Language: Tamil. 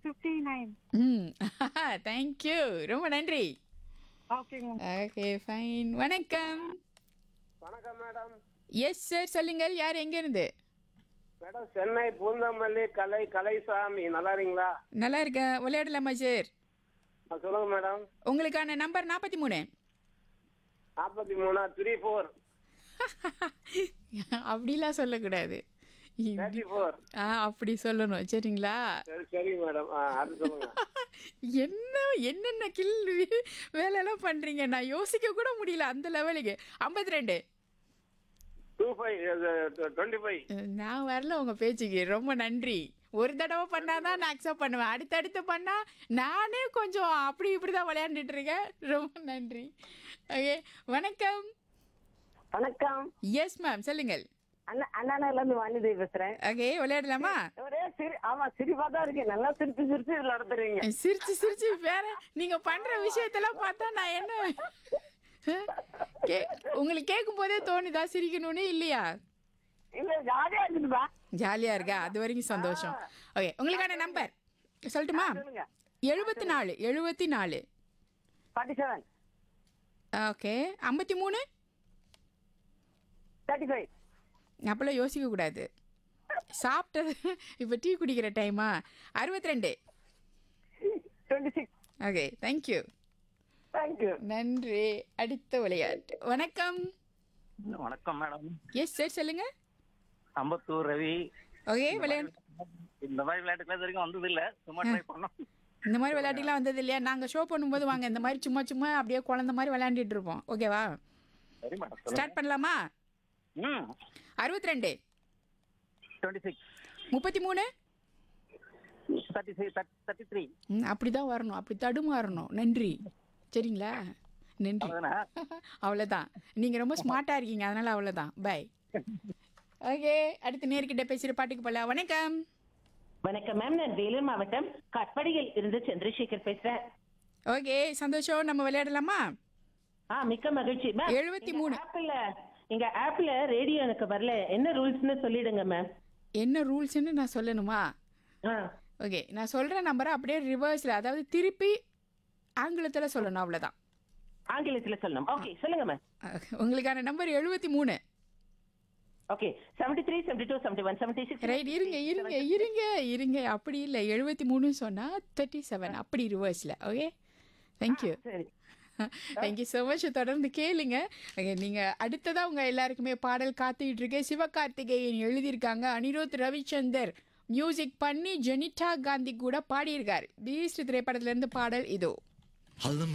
ஃபிஃப்டி நைன் ம் தேங்க்யூ ரொம்ப நன்றி ஓகேங்க ஓகே ஃபைன் வணக்கம் வணக்கம் மேடம் எஸ் சார் சொல்லுங்கள் யார் எங்கேருந்து மேடம் சென்னை பூந்தமல்லி கலை கலைசாமி நல்லா இருக்கீங்களா நல்லா இருக்கேன் விளையாடலாமா சார் ஆ, சொல்லுங்க மேடம் உங்களுக்கான நம்பர் நாற்பத்தி மூணு நாற்பத்தி மூணா த்ரீ ஃபோர் அப்படிலாம் சொல்லக்கூடாது தேர்ட்டி ஃபோர் ஆ அப்படி சொல்லணும் சரிங்களா சரி சரி மேடம் ஆ அது சொல்லுங்க என்ன என்னென்ன கில் வேலையெல்லாம் பண்ணுறீங்க நான் யோசிக்க கூட முடியல அந்த லெவலுக்கு ஐம்பத்தி ரெண்டு டூ ஃபைவ் டுவெண்ட்டி ஃபைவ் நான் வரல உங்கள் பேச்சுக்கு ரொம்ப நன்றி ஒரு தடவை பண்ணாதான் நான் அக்செப்ட் பண்ணுவேன் அடுத்தடுத்து பண்ணால் நானே கொஞ்சம் அப்படி இப்படி தான் விளையாண்டுட்டு இருக்கேன் ரொம்ப நன்றி ஓகே வணக்கம் வணக்கம் எஸ் மேம் சொல்லுங்கள் அண்ணா அண்ணாநகர்ல இருந்து வாணிதேவி பேசுறேன் ஓகே விளையாடலாமா ஒரே சிரி ஆமா சிரிப்பா தான் இருக்கு நல்லா சிரிச்சு சிரிச்சு இதுல நடத்துறீங்க சிரிச்சு சிரிச்சு வேற நீங்க பண்ற விஷயத்தெல்லாம் பார்த்தா நான் என்ன கே உங்களுக்கு கேட்கும் போதே தோணுதா சிரிக்கணும்னு இல்லையா இல்ல ஜாலியா இருக்குதுப்பா ஜாலியா இருக்கா அது வரைக்கும் சந்தோஷம் ஓகே உங்களுக்கான நம்பர் சொல்லட்டுமா சொல்லுங்க எழுபத்தி நாலு எழுபத்தி நாலு ஃபார்ட்டி செவன் ஓகே ஐம்பத்தி மூணு தேர்ட்டி ஃபைவ் அப்போல்லாம் யோசிக்க கூடாது சாப்பிட்டது இப்போ டீ குடிக்கிற டைமா அறுபத்தி ரெண்டு twenty six okay thank you thank you நன்றி அடுத்த விளையாட்டு வணக்கம் வணக்கம் மேடம் எஸ் சார் சொல்லுங்க அம்பத்தூர் ரவி ஓகே விளையாண்டு இந்த மாதிரி விளையாட்டுக்குலாம் இது வரைக்கும் வந்தது இல்ல சும்மா ட்ரை பண்ணோம் இந்த மாதிரி விளையாட்டுலாம் வந்தது இல்லையா நாங்கள் ஷோ பண்ணும்போது வாங்க இந்த மாதிரி சும்மா சும்மா அப்படியே குழந்த மாதிரி விளையாண்டுட்டு இருப்போம் ஓகேவா சரி மேடம் சொல்லுங்க ஸ்டார்ட் பண்ணலாமா ம் அறுபத்தி ரெண்டு டுவெண்ட்டி சிக்ஸ் முப்பத்தி மூணு தேர்ட்டி சிக்ஸ் தேர்ட்டி த்ரீ ம் அப்படி தான் வரணும் அப்படி தடுமாறணும் நன்றி சரிங்களா நன்றி அவ்வளோதானே அவ்வளோதான் நீங்கள் ரொம்ப ஸ்மார்ட்டாக இருக்கீங்க அதனால் அவ்வளோதான் பை ஓகே அடுத்து நேர்கிட்ட பேசுகிற பாட்டுக்கு போகலாம் வணக்கம் வணக்கம் மேம் நான் வேலூர் மாவட்டம் கட்படியில் இருந்து சந்திரசேகர் பேசுறேன் ஓகே சந்தோஷம் நம்ம விளையாடலாமா ஆ மிக்க மகிழ்ச்சி மேம் எழுபத்தி மூணு ஆப்பிள் எங்க ஆப்ல ரேடியோ எனக்கு வரல என்ன ரூல்ஸ்னு சொல்லிடுங்க மேம் என்ன ரூல்ஸ்ன்னு நான் சொல்லணுமா ஆ ஓகே நான் சொல்கிற நம்பரை அப்படியே ரிவர்ஸில் அதாவது திருப்பி ஆங்கிலத்தில் சொல்லணும் அவ்வளோதான் ஆங்கிலத்துல சொல்லணும் ஓகே சொல்லுங்க மேம் உங்களுக்கான நம்பர் எழுபத்தி மூணு okay seventy three seventy two seventy one seventy six right இருங்க இருங்க இருங்க இருங்க அப்படி இல்லை எழுபத்தி மூணுன்னு சொன்னால் தேர்ட்டி செவன் அப்படி ரிவர்ஸில் ஓகே தேங்க்யூ சரி தேங்க்யூ ஸோ மச் தொடர்ந்து கேளுங்க Okay, நீங்க அடுத்ததா உங்க எல்லாருக்குமே பாடல் காத்துக்கிட்டு இருக்கு சிவகார்த்திகேயன் எழுதியிருக்காங்க அனிருத் ரவிச்சந்தர் மியூசிக் பண்ணி ஜெனிட்டா காந்தி கூட பாடியிருக்காரு பீஸ்ட் திரைப்படத்துல இருந்து பாடல் இதோ